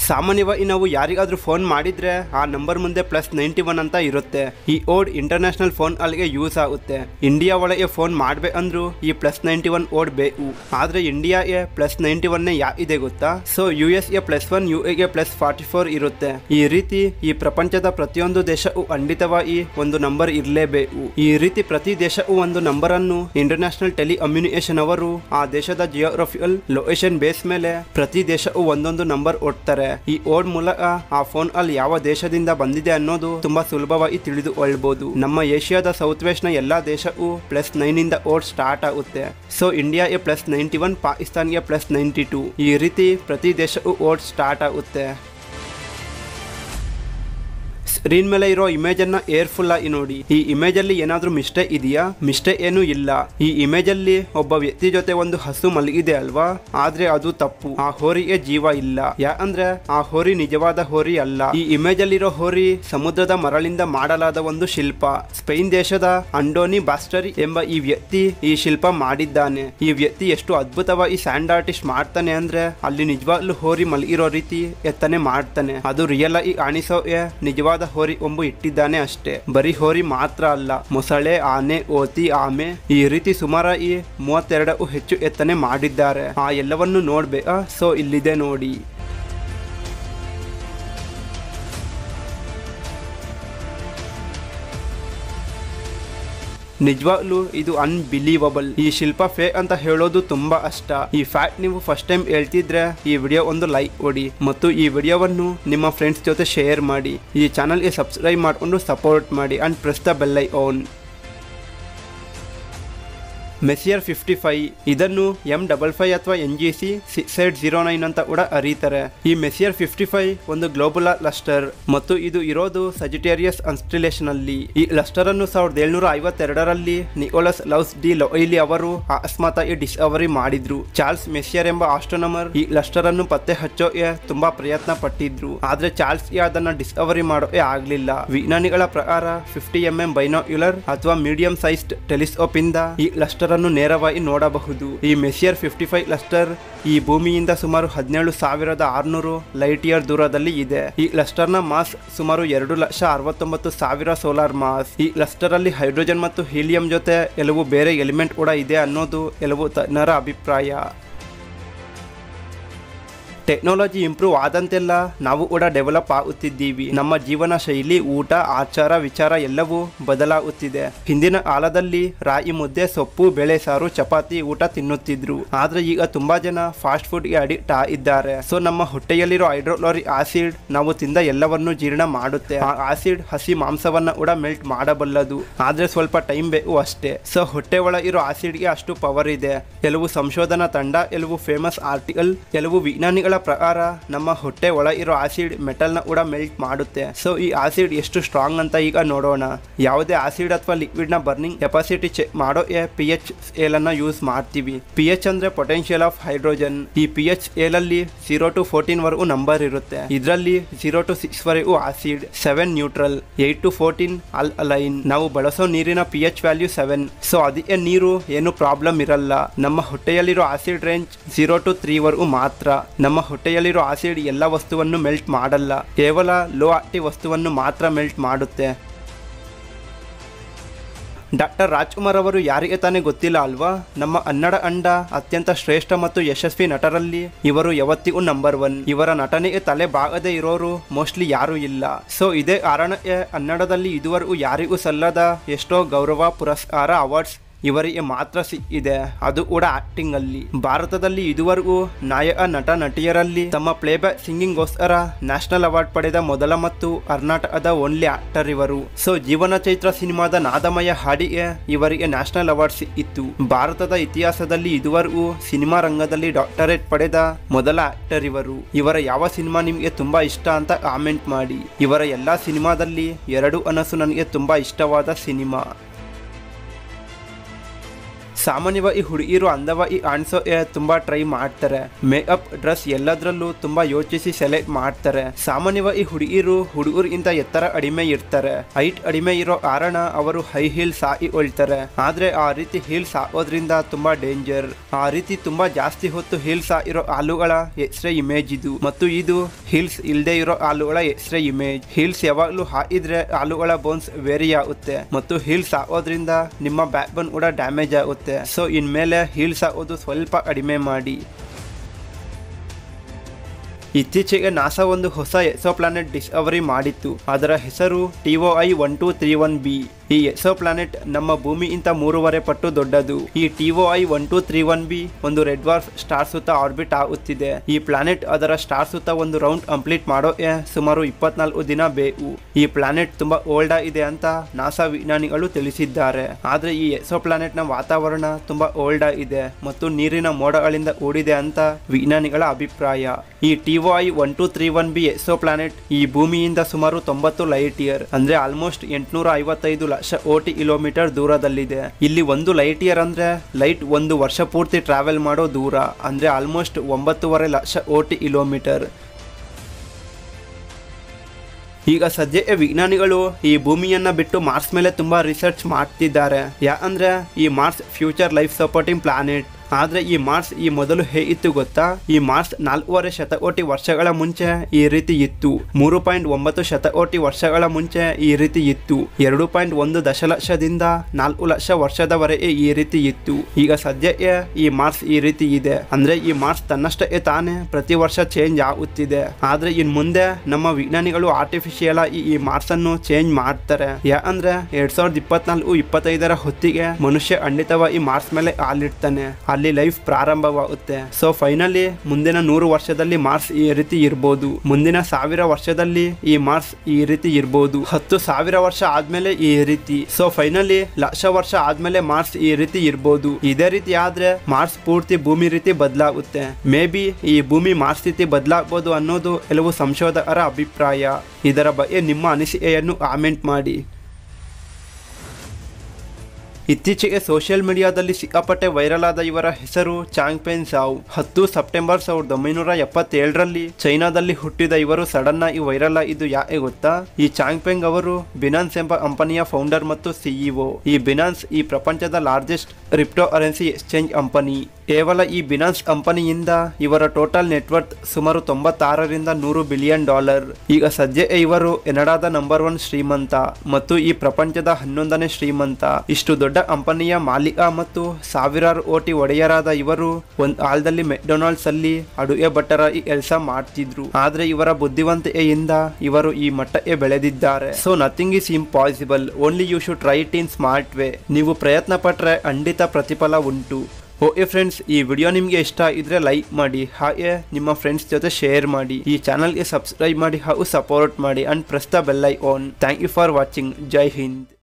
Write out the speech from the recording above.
ಸಾಮಾನ್ಯವಾಗಿ ನಾವು ಯಾರಿಗಾದ್ರೂ ಫೋನ್ ಮಾಡಿದ್ರೆ ಆ ನಂಬರ್ ಮುಂದೆ ಪ್ಲಸ್ ನೈಂಟಿ ಒನ್ ಅಂತ ಇರುತ್ತೆ ಈ ಓಡ್ ಇಂಟರ್ನ್ಯಾಷನಲ್ ಫೋನ್ ಅಲ್ಲಿಗೆ ಯೂಸ್ ಆಗುತ್ತೆ ಇಂಡಿಯಾ ಒಳಗೆ ಫೋನ್ ಮಾಡ್ಬೇಕಂದ್ರೂ ಈ ಪ್ಲಸ್ ನೈಂಟಿ ಒನ್ ಓಡ್ ಬೇಕು ಆದ್ರೆ ಇಂಡಿಯಾಗೆ ಪ್ಲಸ್ ನೈಂಟಿ ಒನ್ ಯಾ ಇದೆ ಗೊತ್ತಾ ಸೊ ಯು ಎಸ್ ಗೆ ಪ್ಲಸ್ ಒನ್ ಯು ಎಗೆ ಪ್ಲಸ್ ಫಾರ್ಟಿ ಫೋರ್ ಇರುತ್ತೆ ಈ ರೀತಿ ಈ ಪ್ರಪಂಚದ ಪ್ರತಿಯೊಂದು ದೇಶವು ಖಂಡಿತವಾಗಿ ಒಂದು ನಂಬರ್ ಇರಲೇಬೇಕು ಈ ರೀತಿ ಪ್ರತಿ ದೇಶವು ಒಂದು ನಂಬರ್ ಅನ್ನು ಇಂಟರ್ನ್ಯಾಷನಲ್ ಟೆಲಿ ಕಮ್ಯುನಿಕೇಶನ್ ಅವರು ಆ ದೇಶದ ಜಿಯೋಗ್ರಫಿಕಲ್ ಲೊಕೇಶನ್ ಬೇಸ್ ಮೇಲೆ ಪ್ರತಿ ದೇಶವು ಒಂದೊಂದು ನಂಬರ್ ಒಡ್ತಾರೆ ಈ ಓಡ್ ಮೂಲಕ ಆ ಫೋನ್ ಅಲ್ಲಿ ಯಾವ ದೇಶದಿಂದ ಬಂದಿದೆ ಅನ್ನೋದು ತುಂಬಾ ಸುಲಭವಾಗಿ ತಿಳಿದುಕೊಳ್ಬಹುದು ನಮ್ಮ ಏಷ್ಯಾದ ಸೌತ್ ವೆಸ್ಟ್ ನ ಎಲ್ಲಾ ದೇಶವು ಪ್ಲಸ್ ನೈನ್ ಇಂದ ಓಡ್ ಸ್ಟಾರ್ಟ್ ಆಗುತ್ತೆ ಸೊ ಇಂಡಿಯಾಗೆ ಪ್ಲಸ್ ನೈಂಟಿ ಒನ್ ಪಾಕಿಸ್ತಾನ್ಗೆ ಪ್ಲಸ್ ನೈಂಟಿ ಟೂ ಈ ರೀತಿ ಪ್ರತಿ ದೇಶವು ಓಡ್ ಸ್ಟಾರ್ಟ್ ಆಗುತ್ತೆ ಸ್ಕ್ರೀನ್ ಮೇಲೆ ಇರೋ ಇಮೇಜ್ ಅನ್ನ ಏರ್ಫುಲ್ ಆಗಿ ನೋಡಿ ಈ ಇಮೇಜ್ ಅಲ್ಲಿ ಏನಾದ್ರೂ ಮಿಸ್ಟೇಕ್ ಇದೆಯಾ ಮಿಸ್ಟೇಕ್ ಏನು ಇಲ್ಲ ಈ ಇಮೇಜ್ ಅಲ್ಲಿ ಒಬ್ಬ ವ್ಯಕ್ತಿ ಜೊತೆ ಒಂದು ಹಸು ಮಲಗಿದೆ ಅಲ್ವಾ ಆದ್ರೆ ಅದು ತಪ್ಪು ಆ ಹೋರಿಗೆ ಜೀವ ಇಲ್ಲ ಯಾಕಂದ್ರೆ ಆ ಹೋರಿ ನಿಜವಾದ ಹೋರಿ ಅಲ್ಲ ಈ ಇಮೇಜ್ ಅಲ್ಲಿರೋ ಹೋರಿ ಸಮುದ್ರದ ಮರಳಿಂದ ಮಾಡಲಾದ ಒಂದು ಶಿಲ್ಪ ಸ್ಪೇನ್ ದೇಶದ ಅಂಡೋನಿ ಬಾಸ್ಟರಿ ಎಂಬ ಈ ವ್ಯಕ್ತಿ ಈ ಶಿಲ್ಪ ಮಾಡಿದ್ದಾನೆ ಈ ವ್ಯಕ್ತಿ ಎಷ್ಟು ಅದ್ಭುತವಾಗಿ ಸ್ಯಾಂಡ್ ಆರ್ಟಿಸ್ಟ್ ಮಾಡ್ತಾನೆ ಅಂದ್ರೆ ಅಲ್ಲಿ ನಿಜವಾಗ್ಲೂ ಹೋರಿ ಮಲಗಿರೋ ರೀತಿ ಎತ್ತನೆ ಮಾಡ್ತಾನೆ ಅದು ರಿಯಲ್ ಆಗಿ ಕಾಣಿಸೋ ನಿಜವಾದ ಹೋರಿ ಒಂಬು ಇಟ್ಟಿದ್ದಾನೆ ಅಷ್ಟೇ ಬರೀ ಹೋರಿ ಮಾತ್ರ ಅಲ್ಲ ಮೊಸಳೆ ಆನೆ ಓತಿ ಆಮೆ ಈ ರೀತಿ ಸುಮಾರಾಗಿ ಮೂವತ್ತೆರಡು ಹೆಚ್ಚು ಎತ್ತನೆ ಮಾಡಿದ್ದಾರೆ ಆ ಎಲ್ಲವನ್ನು ನೋಡ್ಬೇಕಾ ಸೊ ಇಲ್ಲಿದೆ ನೋಡಿ ನಿಜವಾಗ್ಲೂ ಇದು ಅನ್ಬಿಲೀವಬಲ್ ಈ ಶಿಲ್ಪ ಫೇ ಅಂತ ಹೇಳೋದು ತುಂಬಾ ಅಷ್ಟ ಈ ಫ್ಯಾಕ್ಟ್ ನೀವು ಫಸ್ಟ್ ಟೈಮ್ ಹೇಳ್ತಿದ್ರೆ ಈ ವಿಡಿಯೋ ಒಂದು ಲೈಕ್ ಕೊಡಿ ಮತ್ತು ಈ ವಿಡಿಯೋವನ್ನು ನಿಮ್ಮ ಫ್ರೆಂಡ್ಸ್ ಜೊತೆ ಶೇರ್ ಮಾಡಿ ಈ ಚಾನಲ್ಗೆ ಸಬ್ಸ್ಕ್ರೈಬ್ ಮಾಡಿಕೊಂಡು ಸಪೋರ್ಟ್ ಮಾಡಿ and press the bell icon Messier fifty five ಇದನ್ನು ಎಂ ಡಬಲ್ ಫೈವ್ ಅಥವಾ N G C six eight zero nine ಅಂತ ಕೂಡ ಅರೀತಾರೆ ಈ ಮೆಸಿಯರ್ ಫಿಫ್ಟಿ ಫೈವ್ ಒಂದು ಗ್ಲೋಬಲ್ ಲಸ್ಟರ್ ಮತ್ತು ಇದು ಇರೋದು ಸಜಿಟೇರಿಯಸ್ ಅನ್ಸ್ಟಿಲೇಷನ್ ಅಲ್ಲಿ ಈ ಲಸ್ಟರ್ ಅನ್ನು ಸಾವಿರದ ಏಳ್ನೂರ ಐವತ್ತೆರಡರಲ್ಲಿ ನಿಕೋಲಸ್ ಲವ್ಸ್ ಡಿ ಲೊಯ್ಲಿ ಅವರು ಅಕಸ್ಮಾತಾಗಿ ಡಿಸ್ಕವರಿ ಮಾಡಿದ್ರು ಚಾರ್ಲ್ಸ್ ಮೆಸಿಯರ್ ಎಂಬ ಆಸ್ಟ್ರೋನಮರ್ ಈ ಲಸ್ಟರ್ ಅನ್ನು ಪತ್ತೆ ಹಚ್ಚೋಕೆ ತುಂಬಾ ಪ್ರಯತ್ನ ಪಟ್ಟಿದ್ರು ಆದ್ರೆ ಚಾರ್ಲ್ಸ್ ಗೆ ಅದನ್ನ ಡಿಸ್ಕವರಿ ಮಾಡೋಕೆ ಆಗ್ಲಿಲ್ಲ ವಿಜ್ಞಾನಿಗಳ ಪ್ರಕಾರ ಫಿಫ್ಟಿ ಎಂ ಎಂ ಬೈನೋಕ್ಯುಲರ್ ಅಥವಾ ಮೀಡಿಯಂ ಸೈಜ್ಡ್ ಟೆಲಿಸ್ಕೋಪ್ ಇಂದ ಈ ಲಸ್ಟರ್ ಅನ್ನು ನೇರವಾಗಿ ನೋಡಬಹುದು ಈ ಮೆಸಿಯರ್ ಫಿಫ್ಟಿ ಫೈವ್ ಲಸ್ಟರ್ ಈ ಭೂಮಿಯಿಂದ ಸುಮಾರು ಹದಿನೇಳು ಸಾವಿರದ ಆರುನೂರು ಲೈಟ್ ಇಯರ್ ದೂರದಲ್ಲಿ ಇದೆ ಈ ಲಸ್ಟರ್ ನ ಮಾಸ್ ಸುಮಾರು ಎರಡು ಲಕ್ಷ ಅರವತ್ತೊಂಬತ್ತು ಸಾವಿರ ಸೋಲಾರ್ ಮಾಸ್ ಈ ಲಸ್ಟರ್ ಅಲ್ಲಿ ಹೈಡ್ರೋಜನ್ ಮತ್ತು ಹೀಲಿಯಂ ಜೊತೆ ಕೆಲವು ಬೇರೆ ಎಲಿಮೆಂಟ್ ಕೂಡ ಇದೆ ಅನ್ನೋದು ಕೆಲವು ತಜ್ಞರ ಅಭಿಪ್ರಾಯ ಟೆಕ್ನಾಲಜಿ ಇಂಪ್ರೂವ್ ಆದಂತೆಲ್ಲ ನಾವು ಕೂಡ ಡೆವಲಪ್ ಆಗುತ್ತಿದ್ದೀವಿ ನಮ್ಮ ಜೀವನ ಶೈಲಿ ಊಟ ಆಚಾರ ವಿಚಾರ ಎಲ್ಲವೂ ಬದಲಾಗುತ್ತಿದೆ ಹಿಂದಿನ ಕಾಲದಲ್ಲಿ ರಾಗಿ ಮುದ್ದೆ ಸೊಪ್ಪು ಬೇಳೆ ಸಾರು ಚಪಾತಿ ಊಟ ತಿನ್ನುತ್ತಿದ್ರು ಆದ್ರೆ ಈಗ ತುಂಬಾ ಜನ ಫಾಸ್ಟ್ ಫುಡ್ಗೆ ಅಡಿಕ್ಟ್ ಆಗಿದ್ದಾರೆ ಸೊ ನಮ್ಮ ಹೊಟ್ಟೆಯಲ್ಲಿರೋ ಹೈಡ್ರೋಕ್ಲೋರಿಕ್ ಆಸಿಡ್ ನಾವು ತಿಂದ ಎಲ್ಲವನ್ನು ಜೀರ್ಣ ಮಾಡುತ್ತೆ ಆ ಆಸಿಡ್ ಹಸಿ ಮಾಂಸವನ್ನ ಕೂಡ ಮೆಲ್ಟ್ ಮಾಡಬಲ್ಲದು ಆದ್ರೆ ಸ್ವಲ್ಪ ಟೈಮ್ ಬೇಕು ಅಷ್ಟೇ ಸೊ ಹೊಟ್ಟೆ ಒಳಗಿರೋ ಆಸಿಡ್ಗೆ ಅಷ್ಟು ಪವರ್ ಇದೆ ಕೆಲವು ಸಂಶೋಧನಾ ತಂಡ ಕೆಲವು ಫೇಮಸ್ ಆರ್ಟಿಕಲ್ ಕೆಲವು ವಿಜ್ಞಾನಿಗಳ ಪ್ರಕಾರ ನಮ್ಮ ಹೊಟ್ಟೆ ಒಳ ಇರೋ ಆಸಿಡ್ ಮೆಟಲ್ ನ ಕೂಡ ಮೆಲ್ಟ್ ಮಾಡುತ್ತೆ ಸೊ ಈ ಆಸಿಡ್ ಎಷ್ಟು ಸ್ಟ್ರಾಂಗ್ ಅಂತ ಈಗ ನೋಡೋಣ ಯಾವುದೇ ಆಸಿಡ್ ಅಥವಾ ಲಿಕ್ವಿಡ್ ನ ಬರ್ನಿಂಗ್ ಕೆಪಾಸಿಟಿ ಚೆಕ್ ಮಾಡೋ ಪಿ ಎಚ್ ಸ್ಕೇಲ್ ಅನ್ನ ಯೂಸ್ ಮಾಡ್ತೀವಿ ಪಿ ಎಚ್ ಅಂದ್ರೆ ಪೊಟೆನ್ಶಿಯಲ್ ಆಫ್ ಹೈಡ್ರೋಜನ್ ಈ ಪಿ ಎಚ್ ಸ್ಕೇಲ್ ಅಲ್ಲಿ ಜೀರೋ ಟು ಫೋರ್ಟೀನ್ ವರೆಗೂ ನಂಬರ್ ಇರುತ್ತೆ ಇದರಲ್ಲಿ ಜೀರೋ ಟು ಸಿಕ್ಸ್ ವರೆಗೂ acid seven neutral eight to fourteen alkaline ನಾವು ಬಳಸೋ ನೀರಿನ P H value seven so ಅದಕ್ಕೆ ನೀರು ಏನು ಪ್ರಾಬ್ಲಮ್ ಇರಲ್ಲ ನಮ್ಮ ಹೊಟ್ಟೆಯಲ್ಲಿರೋ acid range zero to three ವರೆಗೂ ಮಾತ್ರ ನಮ್ಮ ಹೊಟ್ಟೆಯಲ್ಲಿರೋ ಆಸಿಡ್ ಎಲ್ಲ ವಸ್ತುವನ್ನು ಮೆಲ್ಟ್ ಮಾಡಲ್ಲ ಕೇವಲ ಲೋ ಆಕ್ಟಿವ್ ವಸ್ತುವನ್ನು ಮಾತ್ರ ಮೆಲ್ಟ್ ಮಾಡುತ್ತೆ ಡಾಕ್ಟರ್ ರಾಜ್ಕುಮಾರ್ ಅವರು ಯಾರಿಗೆ ತಾನೇ ಗೊತ್ತಿಲ್ಲ ಅಲ್ವಾ ನಮ್ಮ ಕನ್ನಡ ಅಂಡ ಅತ್ಯಂತ ಶ್ರೇಷ್ಠ ಮತ್ತು ಯಶಸ್ವಿ ನಟರಲ್ಲಿ ಇವರು ಯಾವತ್ತಿಗೂ ನಂಬರ್ ಒನ್ ಇವರ ನಟನೆಗೆ ತಲೆ ಬಾಗದೆ ಇರೋರು ಮೋಸ್ಟ್ಲಿ ಯಾರೂ ಇಲ್ಲ ಸೊ ಇದೇ ಕಾರಣಕ್ಕೆ ಕನ್ನಡದಲ್ಲಿ ಇದುವರೆಗೂ ಯಾರಿಗೂ ಸಲ್ಲದ ಎಷ್ಟೋ ಗೌರವ ಪುರಸ್ಕಾರ ಅವಾರ್ಡ್ಸ್ ಇವರಿಗೆ ಮಾತ್ರ ಸಿಕ್ಕಿದೆ ಅದು ಕೂಡ ಆಕ್ಟಿಂಗ್ ಅಲ್ಲಿ ಭಾರತದಲ್ಲಿ ಇದುವರೆಗೂ ನಾಯಕ ನಟ ನಟಿಯರಲ್ಲಿ ತಮ್ಮ ಪ್ಲೇಬ್ಯಾಕ್ ಸಿಂಗಿಂಗ್ ಗೋಸ್ಕರ ನ್ಯಾಷನಲ್ ಅವಾರ್ಡ್ ಪಡೆದ ಮೊದಲ ಮತ್ತು ಕರ್ನಾಟಕದ ಓನ್ಲಿ ಆಕ್ಟರ್ ಇವರು ಸೊ ಜೀವನ ಚೈತ್ರ ಸಿನಿಮಾದ ನಾದಮಯ ಹಾಡಿಗೆ ಇವರಿಗೆ ನ್ಯಾಷನಲ್ ಅವಾರ್ಡ್ ಸಿಕ್ಕಿತ್ತು ಭಾರತದ ಇತಿಹಾಸದಲ್ಲಿ ಇದುವರೆಗೂ ಸಿನಿಮಾ ರಂಗದಲ್ಲಿ ಡಾಕ್ಟರೇಟ್ ಪಡೆದ ಮೊದಲ ಆಕ್ಟರ್ ಇವರು ಇವರ ಯಾವ ಸಿನಿಮಾ ನಿಮಗೆ ತುಂಬಾ ಇಷ್ಟ ಅಂತ ಕಾಮೆಂಟ್ ಮಾಡಿ ಇವರ ಎಲ್ಲಾ ಸಿನಿಮಾದಲ್ಲಿ ಎರಡು ಅನಸು ನನಗೆ ತುಂಬಾ ಇಷ್ಟವಾದ ಸಿನಿಮಾ ಸಾಮಾನ್ಯವಾಗಿ ಹುಡುಗಿರು ಅಂದವಾಗಿ ಕಾಣಿಸೋ ತುಂಬಾ ಟ್ರೈ ಮಾಡ್ತಾರೆ ಮೇಕಪ್ ಡ್ರೆಸ್ ಎಲ್ಲದರಲ್ಲೂ ತುಂಬಾ ಯೋಚಿಸಿ ಸೆಲೆಕ್ಟ್ ಮಾಡ್ತಾರೆ ಸಾಮಾನ್ಯವಾಗಿ ಹುಡುಗಿರು ಹುಡುಗರಿಗಿಂತ ಎತ್ತರ ಅಡಿಮೆ ಇರ್ತಾರೆ ಹೈಟ್ ಅಡಿಮೆ ಇರೋ ಕಾರಣ ಅವರು ಹೈ ಹೀಲ್ಸ್ ಹಾಕಿ ಹೊಳ್ತಾರೆ ಆದ್ರೆ ಆ ರೀತಿ ಹೀಲ್ಸ್ ಹಾಕೋದ್ರಿಂದ ತುಂಬಾ ಡೇಂಜರ್ ಆ ರೀತಿ ತುಂಬಾ ಜಾಸ್ತಿ ಹೊತ್ತು ಹೀಲ್ಸ್ ಇರೋ ಹಾಲುಗಳ ಎಕ್ಸ್ರೇ ಇಮೇಜ್ ಇದು ಮತ್ತು ಇದು ಹೀಲ್ಸ್ ಇಲ್ಲದೆ ಇರೋ ಹಾಲುಗಳ ಎಕ್ಸ್ರೇ ಇಮೇಜ್ ಹೀಲ್ಸ್ ಯಾವಾಗಲೂ ಹಾಕಿದ್ರೆ ಹಾಲುಗಳ ಬೋನ್ಸ್ ವೇರಿ ಆಗುತ್ತೆ ಮತ್ತು ಹೀಲ್ಸ್ ಹಾಕೋದ್ರಿಂದ ನಿಮ್ಮ ಬ್ಯಾಕ್ ಬೋನ್ ಕೂಡ ಡ್ಯಾಮೇಜ್ ಆಗುತ್ತೆ ಸೊ ಇನ್ಮೇಲೆ ಹೀಲ್ಸ್ ಹಾಕೋದು ಸ್ವಲ್ಪ ಕಡಿಮೆ ಮಾಡಿ ಇತ್ತೀಚೆಗೆ ನಾಸಾ ಒಂದು ಹೊಸ ಎಸೋ ಪ್ಲಾನೆಟ್ ಡಿಸ್ಕವರಿ ಮಾಡಿತ್ತು ಅದರ ಹೆಸರು T O I one two three one B ಈ ಎಸೋ ಪ್ಲಾನೆಟ್ ನಮ್ಮ ಭೂಮಿಗಿಂತ ಮೂರುವರೆ ಪಟ್ಟು ದೊಡ್ಡದು ಈ T O I one two three one B ಒಂದು ರೆಡ್ ವಾರ್ಫ್ ಸ್ಟಾರ್ ಸುತ್ತ ಆರ್ಬಿಟ್ ಆಗುತ್ತಿದೆ ಈ ಪ್ಲಾನೆಟ್ ಅದರ ಸ್ಟಾರ್ ಸುತ್ತ ಒಂದು ರೌಂಡ್ ಕಂಪ್ಲೀಟ್ ಮಾಡೋಕೆ ಸುಮಾರು ಇಪ್ಪತ್ನಾಲ್ಕು ದಿನ ಬೇಕು ಈ ಪ್ಲಾನೆಟ್ ತುಂಬಾ ಓಲ್ಡ್ ಇದೆ ಅಂತ ನಾಸಾ ವಿಜ್ಞಾನಿಗಳು ತಿಳಿಸಿದ್ದಾರೆ ಆದ್ರೆ ಈ ಎಸೋ ಪ್ಲಾನೆಟ್ ನ ವಾತಾವರಣ ತುಂಬಾ ಓಲ್ಡ್ ಇದೆ ಮತ್ತು ನೀರಿನ ಮೋಡಗಳಿಂದ ಕೂಡಿದೆ ಅಂತ ವಿಜ್ಞಾನಿಗಳ ಅಭಿಪ್ರಾಯ ಈ T O I one two three one B exoplanet ಈ ಭೂಮಿಯಿಂದ ಸುಮಾರು ತೊಂಬತ್ತು ಲೈಟ್ ಇಯರ್ ಅಂದ್ರೆ ಆಲ್ಮೋಸ್ಟ್ ಎಂಟುನೂರ ಐವತ್ತೈದು ಲಕ್ಷ ಕೋಟಿ ಕಿಲೋಮೀಟರ್ ದೂರದಲ್ಲಿದೆ ಇಲ್ಲಿ ಒಂದು ಲೈಟ್ ಇಯರ್ ಅಂದ್ರೆ ಲೈಟ್ ಒಂದು ವರ್ಷ ಪೂರ್ತಿ ಟ್ರಾವೆಲ್ ಮಾಡೋ ದೂರ ಅಂದ್ರೆ ಆಲ್ಮೋಸ್ಟ್ ಒಂಬತ್ತುವರೆ ಲಕ್ಷ ಕೋಟಿ ಕಿಲೋಮೀಟರ್ ಈಗ ಸದ್ಯಕ್ಕೆ ವಿಜ್ಞಾನಿಗಳು ಈ ಭೂಮಿಯನ್ನ ಬಿಟ್ಟು ಮಾರ್ಸ್ ಮೇಲೆ ತುಂಬಾ ರಿಸರ್ಚ್ ಮಾಡ್ತಿದ್ದಾರೆ ಯಾಕಂದ್ರೆ ಈ Mars future life supporting planet ಆದ್ರೆ ಈ ಮಾರ್ಸ್ ಈ ಮೊದಲು ಹೇಗಿತ್ತು ಗೊತ್ತಾ ಈ ಮಾರ್ಸ್ ನಾಲ್ಕೂವರೆ ಶತಕೋಟಿ ವರ್ಷಗಳ ಮುಂಚೆ ಈ ರೀತಿ ಇತ್ತು ಮೂರು ಪಾಯಿಂಟ್ ಒಂಬತ್ತು ಶತಕೋಟಿ ವರ್ಷಗಳ ಮುಂಚೆ ಈ ರೀತಿ ಇತ್ತು ಎರಡು ಪಾಯಿಂಟ್ ಒಂದು ದಶಲಕ್ಷದಿಂದ ನಾಲ್ಕು ಲಕ್ಷ ವರ್ಷದವರೆಗೆ ಈ ರೀತಿ ಇತ್ತು ಈಗ ಸದ್ಯಕ್ಕೆ ಈ ಮಾರ್ಸ್ ಈ ರೀತಿ ಇದೆ ಅಂದ್ರೆ ಈ ಮಾರ್ಸ್ ತನ್ನಷ್ಟಕ್ಕೆ ತಾನೇ ಪ್ರತಿ ವರ್ಷ ಚೇಂಜ್ ಆಗುತ್ತಿದೆ ಆದ್ರೆ ಇನ್ ಮುಂದೆ ನಮ್ಮ ವಿಜ್ಞಾನಿಗಳು ಆರ್ಟಿಫಿಷಿಯಲ್ ಆಗಿ ಈ ಮಾರ್ಸ್ ಅನ್ನು ಚೇಂಜ್ ಮಾಡ್ತಾರೆ ಯಾಕಂದ್ರೆ ಎರಡ್ ಸಾವಿರದ ಇಪ್ಪತ್ನಾಲ್ಕು ಇಪ್ಪತ್ತೈದರ ಹೊತ್ತಿಗೆ ಮನುಷ್ಯ ಖಂಡಿತವಾಗಿ ಮಾರ್ಸ್ ಮೇಲೆ ಕಾಲಿಡ್ತಾನೆ ಅಲ್ಲಿ ಲೈಫ್ ಪ್ರಾರಂಭವಾಗುತ್ತೆ ಸೊ ಫೈನಲಿ ಮುಂದಿನ ನೂರು ವರ್ಷದಲ್ಲಿ ಮಾರ್ಸ್ ಈ ರೀತಿ ಇರ್ಬೋದು ಮುಂದಿನ ಸಾವಿರ ವರ್ಷದಲ್ಲಿ ಈ ಮಾರ್ಸ್ ಈ ರೀತಿ ಇರ್ಬೋದು ಹತ್ತು ಸಾವಿರ ವರ್ಷ ಆದ್ಮೇಲೆ ಈ ರೀತಿ ಸೊ ಫೈನಲಿ ಲಕ್ಷ ವರ್ಷ ಆದ್ಮೇಲೆ ಮಾರ್ಸ್ ಈ ರೀತಿ ಇರ್ಬೋದು ಇದೇ ರೀತಿ ಆದ್ರೆ ಮಾರ್ಸ್ ಪೂರ್ತಿ ಭೂಮಿ ರೀತಿ ಬದಲಾಗುತ್ತೆ ಮೇ ಬಿ ಈ ಭೂಮಿ ಮಾರ್ಸ್ ಸ್ಥಿತಿ ಬದಲಾಗಬಹುದು ಅನ್ನೋದು ಕೆಲವು ಸಂಶೋಧಕರ ಅಭಿಪ್ರಾಯ ಇದರ ಬಗ್ಗೆ ನಿಮ್ಮ ಅನಿಸಿಕೆಯನ್ನು ಕಾಮೆಂಟ್ ಮಾಡಿ ಇತ್ತೀಚೆಗೆ ಸೋಷಿಯಲ್ ಮೀಡಿಯಾದಲ್ಲಿ ಸಿಕ್ಕಾಪಟ್ಟೆ ವೈರಲ್ ಆದ ಇವರ ಹೆಸರು ಚಾಂಗ್ಪೆನ್ ಸಾವ್ ಹತ್ತು ಸೆಪ್ಟೆಂಬರ್ ಸಾವಿರದ ಒಂಬೈನೂರ ಎಪ್ಪತ್ತೇಳರಲ್ಲಿ ಚೈನಾದಲ್ಲಿ ಹುಟ್ಟಿದ ಇವರು ಸಡನ್ ಆಗಿ ವೈರಲ್ ಆಗಿದ್ದು ಯಾಕೆ ಗೊತ್ತಾ ಈ ಚಾಂಗ್ಪೆಂಗ್ ಅವರು ಬಿನಾನ್ಸ್ ಎಂಬ ಕಂಪನಿಯ ಫೌಂಡರ್ ಮತ್ತು ಸಿಇಒ ಈ ಬಿನಾನ್ಸ್ ಈ ಪ್ರಪಂಚದ largest crypto currency exchange company ಕೇವಲ ಈ ಬಿನಾನ್ಸ್ ಕಂಪನಿಯಿಂದ ಇವರ ಟೋಟಲ್ ನೆಟ್ವರ್ತ್ ಸುಮಾರು ತೊಂಬತ್ತಾರರಿಂದ ನೂರು ಬಿಲಿಯನ್ ಡಾಲರ್ ಈಗ ಸದ್ಯ ಇವರು ಕೆನಡಾದ ನಂಬರ್ ಒನ್ ಶ್ರೀಮಂತ ಮತ್ತು ಈ ಪ್ರಪಂಚದ ಹನ್ನೊಂದನೇ ಶ್ರೀಮಂತ ಇಷ್ಟು ದೊಡ್ಡ ಕಂಪನಿಯ ಮಾಲೀಕ ಮತ್ತು ಸಾವಿರಾರು ಕೋಟಿ ಒಡೆಯರಾದ ಇವರು ಒಂದ್ ಕಾಲದಲ್ಲಿ ಮೆಕ್ಡೊನಾಲ್ಡ್ಸ್ ಅಲ್ಲಿ ಅಡುಗೆ ಭಟ್ಟರಾಗಿ ಕೆಲಸ ಮಾಡ್ತಿದ್ರು ಆದ್ರೆ ಇವರ ಬುದ್ಧಿವಂತಿಕೆಯಿಂದ ಇವರು ಈ ಮಟ್ಟಕ್ಕೆ ಬೆಳೆದಿದ್ದಾರೆ so nothing is impossible only you should try it in smart way ನೀವು ಪ್ರಯತ್ನ ಪಟ್ರೆ ಖಂಡಿತ ಪ್ರತಿಫಲ ಉಂಟು ಓಕೆ ಫ್ರೆಂಡ್ಸ್ ಈ ವಿಡಿಯೋ ನಿಮಗೆ ಇಷ್ಟ ಇದ್ರೆ ಲೈಕ್ ಮಾಡಿ ಹಾಗೆ ನಿಮ್ಮ ಫ್ರೆಂಡ್ಸ್ ಜೊತೆ ಶೇರ್ ಮಾಡಿ ಈ ಚಾನಲ್ಗೆ ಸಬ್ಸ್ಕ್ರೈಬ್ ಮಾಡಿ ಹಾಗೂ ಸಪೋರ್ಟ್ ಮಾಡಿ and press the bell icon thank you for watching ಜೈ ಹಿಂದ್